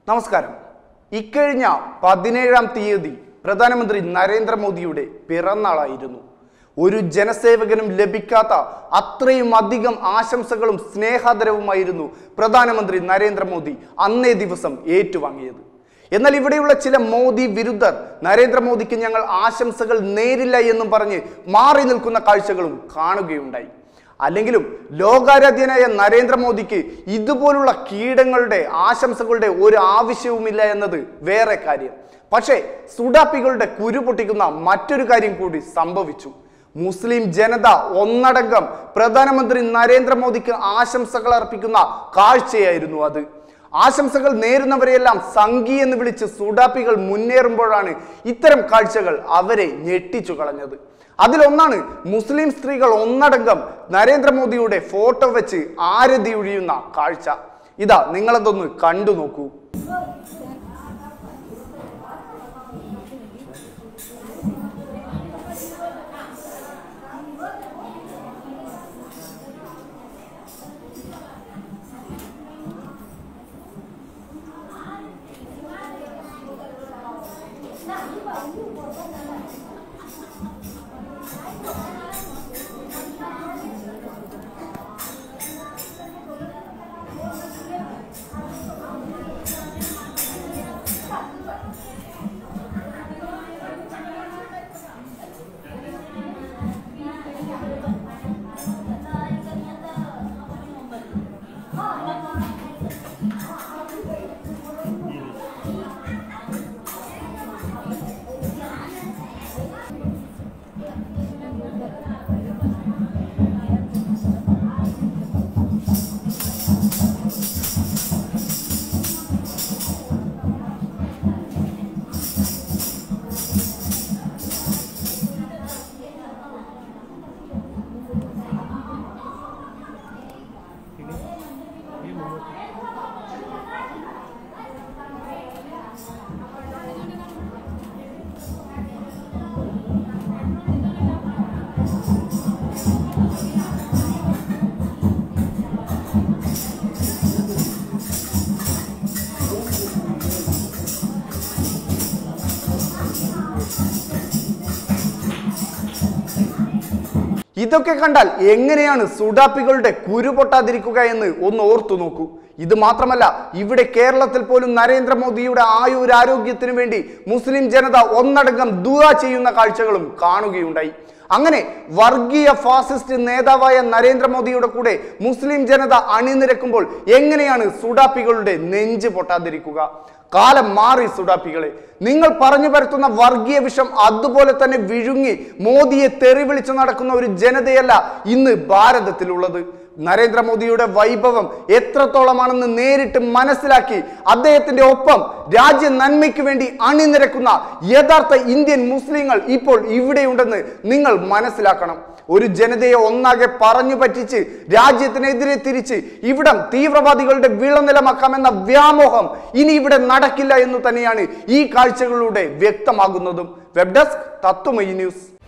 നമസ്കാരം ഇക്കഴിഞ്ഞ പതിനേഴാം തീയതി പ്രധാനമന്ത്രി നരേന്ദ്രമോദിയുടെ പിറന്നാളായിരുന്നു ഒരു ജനസേവകനും ലഭിക്കാത്ത അത്രയും അധികം ആശംസകളും സ്നേഹാദരവുമായിരുന്നു പ്രധാനമന്ത്രി നരേന്ദ്രമോദി അന്നേ ദിവസം ഏറ്റുവാങ്ങിയത് എന്നാൽ ഇവിടെയുള്ള ചില മോദി വിരുദ്ധർ നരേന്ദ്രമോദിക്ക് ഞങ്ങൾ ആശംസകൾ നേരില്ല എന്നും പറഞ്ഞ് മാറി നിൽക്കുന്ന കാഴ്ചകളും കാണുകയുണ്ടായി അല്ലെങ്കിലും ലോകാരാധ്യനായ നരേന്ദ്രമോദിക്ക് ഇതുപോലുള്ള കീടങ്ങളുടെ ആശംസകളുടെ ഒരു ആവശ്യവുമില്ല എന്നത് വേറെ കാര്യം പക്ഷേ സുഡാപ്പികളുടെ കുരു പൊട്ടിക്കുന്ന മറ്റൊരു കാര്യം കൂടി സംഭവിച്ചു മുസ്ലിം ജനത ഒന്നടങ്കം പ്രധാനമന്ത്രി നരേന്ദ്രമോദിക്ക് ആശംസകൾ അർപ്പിക്കുന്ന കാഴ്ചയായിരുന്നു അത് ആശംസകൾ നേരുന്നവരെയെല്ലാം സംഘി എന്ന് വിളിച്ച് സുഡാപ്പികൾ മുന്നേറുമ്പോഴാണ് ഇത്തരം കാഴ്ചകൾ അവരെ ഞെട്ടിച്ചു കളഞ്ഞത് അതിലൊന്നാണ് മുസ്ലിം സ്ത്രീകൾ ഒന്നടങ്കം നരേന്ദ്രമോദിയുടെ ഫോട്ടോ വെച്ച് ആരതി ഒഴിയുന്ന കാഴ്ച ഇതാ നിങ്ങളതൊന്ന് കണ്ടു നോക്കൂ ഇതൊക്കെ കണ്ടാൽ എങ്ങനെയാണ് സുഡാപ്പികളുടെ കുരു പൊട്ടാതിരിക്കുക എന്ന് ഒന്ന് ഓർത്തു നോക്കൂ ഇത് മാത്രമല്ല ഇവിടെ കേരളത്തിൽ പോലും നരേന്ദ്രമോദിയുടെ ആയുരാരോഗ്യത്തിനു വേണ്ടി മുസ്ലിം ജനത ഒന്നടങ്കം ദുആ ചെയ്യുന്ന കാഴ്ചകളും കാണുകയുണ്ടായി അങ്ങനെ വർഗീയ ഫാസിസ്റ്റ് നേതാവായ നരേന്ദ്രമോദിയുടെ കൂടെ മുസ്ലിം ജനത അണിനിരക്കുമ്പോൾ എങ്ങനെയാണ് സുഡാപ്പികളുടെ നെഞ്ച് പൊട്ടാതിരിക്കുക കാലം മാറി സുഡാപ്പികളെ നിങ്ങൾ പറഞ്ഞു പരത്തുന്ന വർഗീയ വിഷം അതുപോലെ തന്നെ വിഴുങ്ങി മോദിയെ തെറി വിളിച്ചു നടക്കുന്ന ഒരു ജനതയല്ല ഇന്ന് ഭാരതത്തിലുള്ളത് നരേന്ദ്രമോദിയുടെ വൈഭവം എത്രത്തോളമാണെന്ന് നേരിട്ട് മനസ്സിലാക്കി അദ്ദേഹത്തിന്റെ ഒപ്പം രാജ്യ നന്മയ്ക്ക് വേണ്ടി അണിനിരക്കുന്ന യഥാർത്ഥ ഇന്ത്യൻ മുസ്ലിങ്ങൾ ഇപ്പോൾ ഇവിടെയുണ്ടെന്ന് നിങ്ങൾ മനസ്സിലാക്കണം ഒരു ജനതയെ ഒന്നാകെ പറഞ്ഞു പറ്റിച്ച് രാജ്യത്തിനെതിരെ തിരിച്ച് ഇവിടം തീവ്രവാദികളുടെ വിളനിലമാക്കാമെന്ന വ്യാമോഹം ഇനി ഇവിടെ നടക്കില്ല എന്ന് തന്നെയാണ് ഈ കാഴ്ചകളിലൂടെ വ്യക്തമാകുന്നതും വെബ് ഡെസ്ക് തത്വമയി ന്യൂസ്